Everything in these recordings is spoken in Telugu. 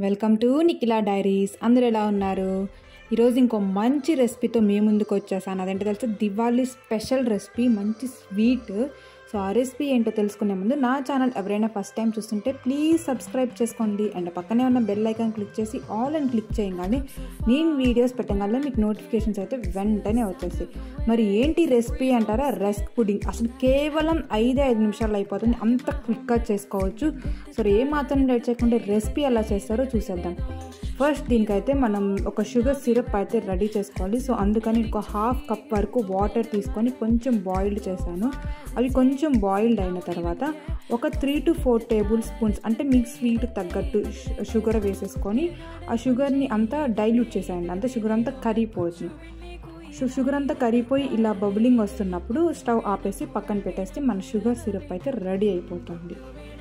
వెల్కమ్ టు నిఖిలా డైరీస్ అందరూ ఎలా ఉన్నారు ఈరోజు ఇంకో మంచి రెసిపీతో మీ ముందుకు వచ్చేసాను అదేంటో తెలుసా దివాళీ స్పెషల్ రెసిపీ మంచి స్వీట్ సో ఆ రెసిపీ ఏంటో తెలుసుకునే ముందు నా ఛానల్ ఎవరైనా ఫస్ట్ టైం చూస్తుంటే ప్లీజ్ సబ్స్క్రైబ్ చేసుకోండి అండ్ పక్కనే ఉన్న బెల్ ఐకాన్ క్లిక్ చేసి ఆల్ అని క్లిక్ చేయగానే నేను వీడియోస్ పెట్టగానే మీకు నోటిఫికేషన్స్ అయితే వెంటనే వచ్చేస్తాయి మరి ఏంటి రెసిపీ అంటారా రస్క్ పుడింగ్ అసలు కేవలం ఐదే ఐదు నిమిషాలు అయిపోతుంది అంత క్విక్గా చేసుకోవచ్చు సో ఏ మాత్రం లేట్ చేయకుండా రెసిపీ ఎలా చేస్తారో చూసేద్దాం ఫస్ట్ దీనికైతే మనం ఒక షుగర్ సిరప్ అయితే రెడీ చేసుకోవాలి సో అందుకని ఒక హాఫ్ కప్ వరకు వాటర్ తీసుకొని కొంచెం బాయిల్డ్ చేశాను అవి కొంచెం బాయిల్డ్ అయిన తర్వాత ఒక three two four tablespoons అంటే మీకు స్వీట్ తగ్గట్టు షుగర్ వేసేసుకొని ఆ షుగర్ని అంతా డైల్యూట్ చేసేయండి అంతా షుగర్ అంతా కరిగిపోతుంది షు షుగర్ అంతా కరిగిపోయి ఇలా బబులింగ్ వస్తున్నప్పుడు స్టవ్ ఆపేసి పక్కన పెట్టేస్తే మన షుగర్ సిరప్ అయితే రెడీ అయిపోతుంది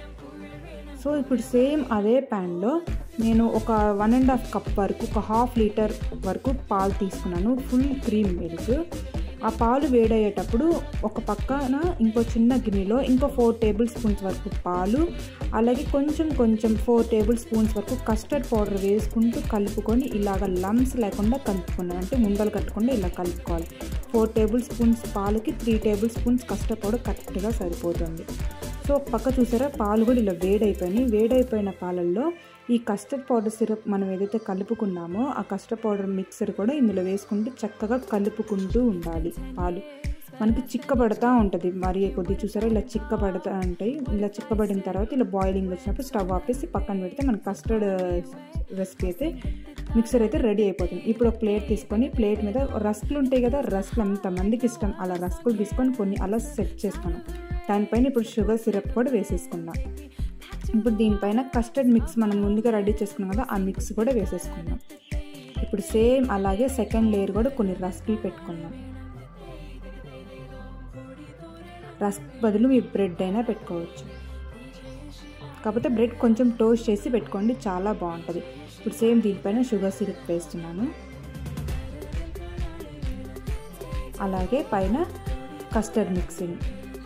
సో ఇప్పుడు సేమ్ అదే ప్యాన్లో నేను ఒక వన్ అండ్ హాఫ్ కప్ వరకు ఒక హాఫ్ లీటర్ వరకు పాలు తీసుకున్నాను ఫుల్ క్రీమ్ మిల్క్ ఆ పాలు వేడయ్యేటప్పుడు ఒక పక్కన ఇంకో చిన్న గిన్నెలో ఇంకో ఫోర్ టేబుల్ స్పూన్స్ వరకు పాలు అలాగే కొంచెం కొంచెం ఫోర్ టేబుల్ స్పూన్స్ వరకు కస్టర్డ్ పౌడర్ వేసుకుంటూ కలుపుకొని ఇలాగ లమ్స్ లేకుండా కలుపుకున్నాను అంటే ముందలు కట్టకుండా ఇలా కలుపుకోవాలి ఫోర్ టేబుల్ స్పూన్స్ పాలకి three tablespoons custard powder కరెక్ట్గా సరిపోతుంది సో పక్క చూసారా పాలు కూడా ఇలా వేడైపోయినాయి వేడైపోయిన పాలల్లో ఈ కస్టర్డ్ పౌడర్ సిరప్ మనం ఏదైతే కలుపుకున్నామో ఆ కస్టర్డ్ పౌడర్ మిక్సర్ కూడా ఇందులో వేసుకుంటూ చక్కగా కలుపుకుంటూ ఉండాలి పాలు మనకి చిక్కబడతా ఉంటుంది మరి కొద్ది చూసారా ఇలా చిక్కబడతా ఉంటాయి ఇలా చిక్కబడిన తర్వాత ఇలా బాయిలింగ్ వచ్చినప్పుడు స్టవ్ ఆపేసి పక్కన పెడితే మన కస్టర్డ్ రెసిపీ అయితే మిక్సర్ అయితే రెడీ అయిపోతుంది ఇప్పుడు ఒక ప్లేట్ తీసుకొని ప్లేట్ మీద రస్కులు ఉంటాయి కదా రస్కులు అంతమందికి ఇష్టం అలా రస్కులు తీసుకొని కొన్ని అలా సెట్ చేసుకున్నాం దానిపైన ఇప్పుడు షుగర్ సిరప్ కూడా వేసేసుకుందాం ఇప్పుడు దీనిపైన కస్టర్డ్ మిక్స్ మనం ముందుగా రెడీ చేసుకున్నాం కదా ఆ మిక్స్ కూడా వేసేసుకుందాం ఇప్పుడు సేమ్ అలాగే సెకండ్ లేయర్ కూడా కొన్ని రస్కులు పెట్టుకుందాం రస్క్ బదులు మీ బ్రెడ్ అయినా పెట్టుకోవచ్చు కాకపోతే బ్రెడ్ కొంచెం టోస్ట్ చేసి పెట్టుకోండి చాలా బాగుంటుంది ఇప్పుడు సేమ్ దీనిపైన షుగర్ సిరప్ వేస్తున్నాను అలాగే పైన కస్టర్డ్ మిక్సింగ్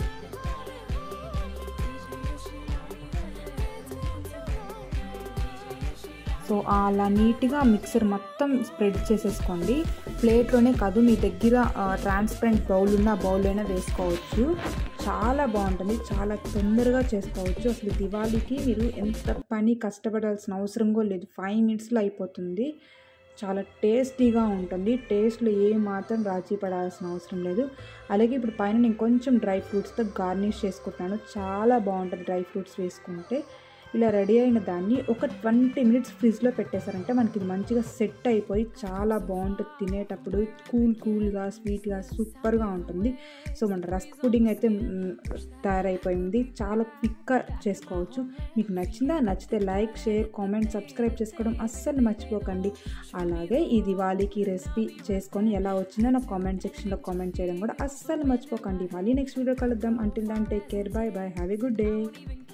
సో అలా నీట్గా మిక్సర్ మొత్తం స్ప్రెడ్ చేసేసుకోండి ప్లేట్లోనే కాదు మీ దగ్గర ట్రాన్స్పరెంట్ బౌల్ ఉన్న బౌల్ అయినా వేసుకోవచ్చు చాలా బాగుంటుంది చాలా తొందరగా చేసుకోవచ్చు అసలు దివాళీకి మీరు ఎంత పని కష్టపడాల్సిన అవసరం కూడా లేదు ఫైవ్ మినిట్స్లో అయిపోతుంది చాలా టేస్టీగా ఉంటుంది టేస్ట్లో ఏ మాత్రం రాజీ పడాల్సిన అవసరం లేదు అలాగే ఇప్పుడు పైన నేను కొంచెం డ్రై ఫ్రూట్స్తో గార్నిష్ చేసుకుంటున్నాను చాలా బాగుంటుంది డ్రై ఫ్రూట్స్ వేసుకుంటే ఇలా రెడీ అయిన దాన్ని ఒక ట్వంటీ మినిట్స్ ఫ్రిడ్జ్లో పెట్టేశారంటే మనకి ఇది మంచిగా సెట్ అయిపోయి చాలా బాగుంటుంది తినేటప్పుడు కూల్ కూల్గా స్వీట్గా సూపర్గా ఉంటుంది సో మన రస్క్ పుడింగ్ అయితే తయారైపోయింది చాలా క్విక్గా చేసుకోవచ్చు మీకు నచ్చిందా నచ్చితే లైక్ షేర్ కామెంట్ సబ్స్క్రైబ్ చేసుకోవడం అస్సలు మర్చిపోకండి అలాగే ఈ దివాళీకి రెసిపీ చేసుకొని ఎలా వచ్చిందో నాకు కామెంట్ సెక్షన్లో కామెంట్ చేయడం కూడా అస్సలు మర్చిపోకండి మళ్ళీ నెక్స్ట్ వీడియో కలుద్దాం until then take care bye bye have a good day